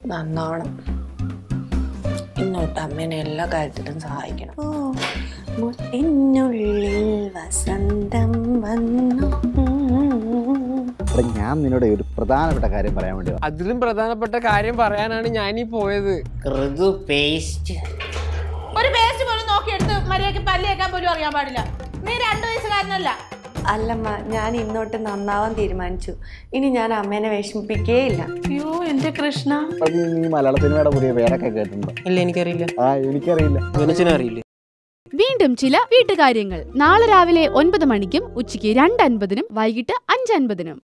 നന്നാവണം ഇന്നോട്ട് അമ്മേനെ എല്ലാ കാര്യത്തിലും സഹായിക്കണം ഓ മുട്ടിനുള്ളിൽ വസന്തം വന്നു എടാ, ഞാൻ നിന്നോട് ഒരു പ്രധാനപ്പെട്ട കാര്യം പറയാൻ വേണ്ടി വന്നതാ. അതിലും പ്രധാനപ്പെട്ട കാര്യം പറയാനാണ് ഞാനീ പോയത് ഋതു പേസ്റ്റ് ഒരു പേസ്റ്റ് പോലും നോക്കിയെടുത്ത് മര്യാദക്ക് പല്ല് കേൾക്കാൻ പോലും അറിയാൻ പാടില്ല നീ രണ്ടു വയസ്സുകാരനല്ല അല്ലമ്മ ഞാൻ ഇന്നോട്ട് നന്നാവാൻ തീരുമാനിച്ചു ഇനി ഞാൻ അമ്മേനെ വിഷമിപ്പിക്കേയില്ല അയ്യോ എന്റെ കൃഷ്ണ അത് നീ മലയാള സിനിമയുടെ പുതിയ പേരൊക്കെ കേട്ടിട്ടുണ്ടോ ഇല്ല എനിക്കറിയില്ല ആ എനിക്കറിയില്ല വിനച്ചിനറിയില്ല വീണ്ടും ചില വീട്ടുകാര്യങ്ങൾ നാളെ രാവിലെ ഒൻപത് മണിക്കും ഉച്ചയ്ക്ക് രണ്ട് അൻപതിനും വൈകിട്ട് അഞ്ച് അൻപതിനും